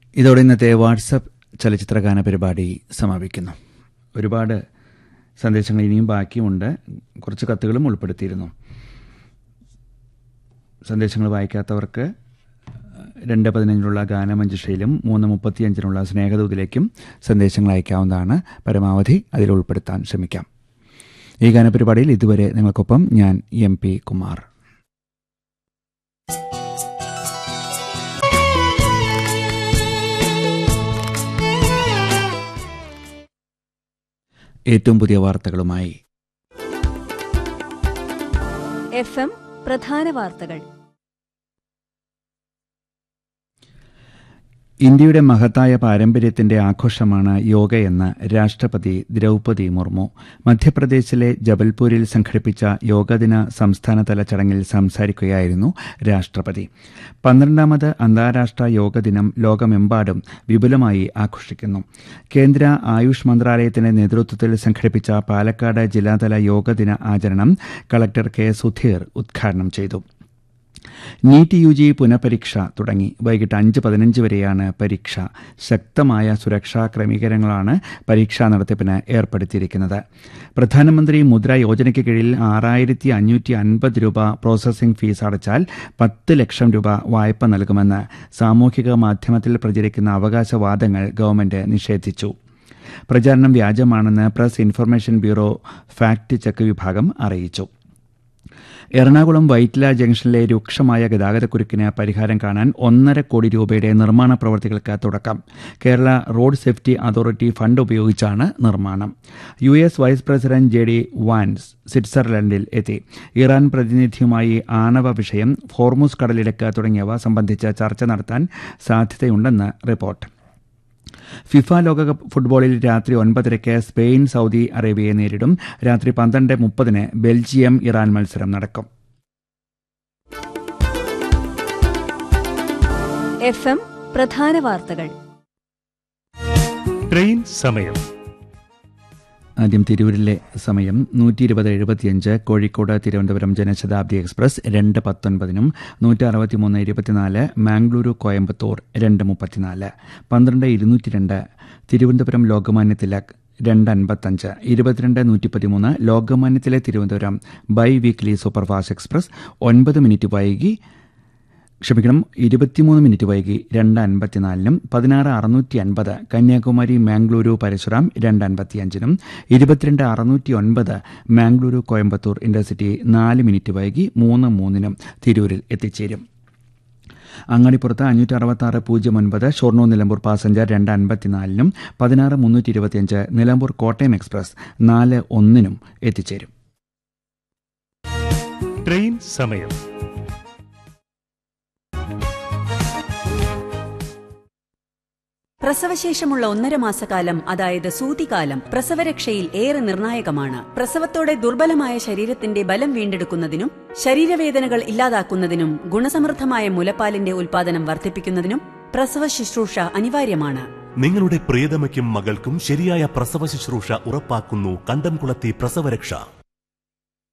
ഇതോടെ ഇന്നത്തെ വാട്സപ്പ് ചലച്ചിത്രഗാന പരിപാടി സമാപിക്കുന്നു ഒരുപാട് സന്ദേശങ്ങൾ ഇനിയും ബാക്കിയുമുണ്ട് കുറച്ച് കത്തുകളും ഉൾപ്പെടുത്തിയിരുന്നു സന്ദേശങ്ങൾ വായിക്കാത്തവർക്ക് രണ്ട് പതിനഞ്ചിനുള്ള ഗാനമഞ്ജുഷയിലും മൂന്ന് മുപ്പത്തിയഞ്ചിനുള്ള സ്നേഹദൂതിലേക്കും സന്ദേശങ്ങൾ അയക്കാവുന്നതാണ് പരമാവധി അതിൽ ഉൾപ്പെടുത്താൻ ശ്രമിക്കാം ഈ ഗാനപരിപാടിയിൽ ഇതുവരെ നിങ്ങൾക്കൊപ്പം ഞാൻ എം പി കുമാർ ഏറ്റവും പുതിയ വാർത്തകളുമായി എഫ് എം പ്രധാന വാർത്തകൾ ഇന്ത്യയുടെ മഹത്തായ പാരമ്പര്യത്തിന്റെ ആഘോഷമാണ് യോഗയെന്ന് രാഷ്ട്രപതി ദ്രൗപതി മുർമു മധ്യപ്രദേശിലെ ജബൽപൂരിൽ സംഘടിപ്പിച്ച യോഗദിന സംസ്ഥാനതല ചടങ്ങിൽ സംസാരിക്കുകയായിരുന്നു രാഷ്ട്രപതി പന്ത്രണ്ടാമത് അന്താരാഷ്ട്ര യോഗദിനം ലോകമെമ്പാടും വിപുലമായി ആഘോഷിക്കുന്നു കേന്ദ്ര ആയുഷ് മന്ത്രാലയത്തിന്റെ നേതൃത്വത്തിൽ സംഘടിപ്പിച്ച പാലക്കാട് ജില്ലാതല യോഗദിന ആചരണം കളക്ടർ കെ സുധീർ ഉദ്ഘാടനം ചെയ്തു നീറ്റ് യു ജി പുനഃപരീക്ഷ തുടങ്ങി വൈകിട്ട് അഞ്ച് പതിനഞ്ച് വരെയാണ് പരീക്ഷ ശക്തമായ സുരക്ഷാ ക്രമീകരണങ്ങളാണ് പരീക്ഷാ നടത്തിപ്പിന് ഏർപ്പെടുത്തിയിരിക്കുന്നത് പ്രധാനമന്ത്രി മുദ്ര യോജനയ്ക്ക് കീഴിൽ ആറായിരത്തി അഞ്ഞൂറ്റി അൻപത് രൂപ പ്രോസസ്സിംഗ് ഫീസ് അടച്ചാൽ പത്ത് ലക്ഷം രൂപ വായ്പ നൽകുമെന്ന് സാമൂഹിക മാധ്യമത്തിൽ പ്രചരിക്കുന്ന അവകാശവാദങ്ങൾ ഗവൺമെന്റ് നിഷേധിച്ചു പ്രചാരണം വ്യാജമാണെന്ന് press information bureau fact check വിഭാഗം അറിയിച്ചു എറണാകുളം വൈറ്റ്ല ജംഗ്ഷനിലെ രൂക്ഷമായ ഗതാഗതക്കുരുക്കിന് പരിഹാരം കാണാൻ ഒന്നര കോടി രൂപയുടെ നിർമ്മാണ പ്രവൃത്തികൾക്ക് തുടക്കം Kerala road safety authority fund ഉപയോഗിച്ചാണ് നിർമ്മാണം U S vice president J D Vance സ്വിറ്റ്സർലൻഡിൽ എത്തി ഇറാൻ പ്രതിനിധിയുമായി ആണവ വിഷയം ഹോർമുസ് കടലിടുക്ക് തുടങ്ങിയവ സംബന്ധിച്ച് ചർച്ച നടത്താൻ സാധ്യതയുണ്ടെന്ന് റിപ്പോർട്ട് ഫിഫ ലോകകപ്പ് ഫുട്ബോളിൽ രാത്രി ഒൻപതരയ്ക്ക് സ്പെയിൻ സൗദി അറേബ്യയെ നേരിടും രാത്രി പന്ത്രണ്ട് മുപ്പതിന് ബെൽജിയം ഇറാൻ മത്സരം നടക്കും എഫ് എം പ്രധാന വാർത്തകൾ ട്രെയിൻ സമയം ആദ്യം തിരൂരിലെ സമയം നൂറ്റി ഇരുപത് എഴുപത്തിയഞ്ച് കോഴിക്കോട് തിരുവനന്തപുരം ജനശതാബ്ദി എക്സ്പ്രസ് രണ്ട് പത്തൊൻപതിനും നൂറ്റി അറുപത്തിമൂന്ന് ഇരുപത്തിനാല് മാംഗ്ലൂരു കോയമ്പത്തൂർ രണ്ട് മുപ്പത്തിനാല് പന്ത്രണ്ട് ഇരുന്നൂറ്റി രണ്ട് തിരുവനന്തപുരം ലോകമാന്യ തിലക് രണ്ട് അൻപത്തഞ്ച് ഇരുപത്തിരണ്ട് നൂറ്റി പതിമൂന്ന് ലോകമാന്യത്തിലെ Thiruvananthapuram biweekly superfast express ഒൻപത് മിനിറ്റ് വൈകി ക്ഷമിക്കണം ഇരുപത്തിമൂന്ന് മിനിറ്റ് വൈകി രണ്ട് അൻപത്തിനാലിനും പതിനാറ് അറുന്നൂറ്റി അൻപത് കന്യാകുമാരി മാംഗ്ലൂരു പരശുറാം രണ്ട് അൻപത്തിയഞ്ചിനും ഇരുപത്തിരണ്ട് അറുന്നൂറ്റി ഒൻപത് മാംഗ്ലൂരു കോയമ്പത്തൂർ ഇന്റർസിറ്റി നാല് മിനിറ്റ് വൈകി മൂന്ന് മൂന്നിനും തിരൂരിൽ എത്തിച്ചേരും അങ്ങാടിപ്പുറത്ത് അഞ്ഞൂറ്റി അറുപത്തി ആറ് പൂജ്യം ഒൻപത് ഷൊർണൂർ നിലമ്പൂർ പാസഞ്ചർ രണ്ട് അൻപത്തിനാലിനും പതിനാറ് മുന്നൂറ്റി ഇരുപത്തിയഞ്ച് നിലമ്പൂർ കോട്ടയം എക്സ്പ്രസ് നാല് ഒന്നിനും എത്തിച്ചേരും ട്രെയിൻ സമയം പ്രസവശേഷമുള്ള ഒന്നര മാസക്കാലം അതായത് സൂതികാലം പ്രസവരക്ഷയിൽ ഏറെ നിർണായകമാണ് പ്രസവത്തോടെ ദുർബലമായ ശരീരത്തിന്റെ ബലം വീണ്ടെടുക്കുന്നതിനും ശരീരവേദനകൾ ഇല്ലാതാക്കുന്നതിനും ഗുണസമൃദ്ധമായ മുലപ്പാലിന്റെ ഉൽപാദനം വർദ്ധിപ്പിക്കുന്നതിനും പ്രസവ ശുശ്രൂഷ അനിവാര്യമാണ് നിങ്ങളുടെ പ്രിയതമയ്ക്കും മകൾക്കും ശരിയായ പ്രസവ ശുശ്രൂഷ ഉറപ്പാക്കുന്നു കണ്ടംകുളത്തി പ്രസവരക്ഷ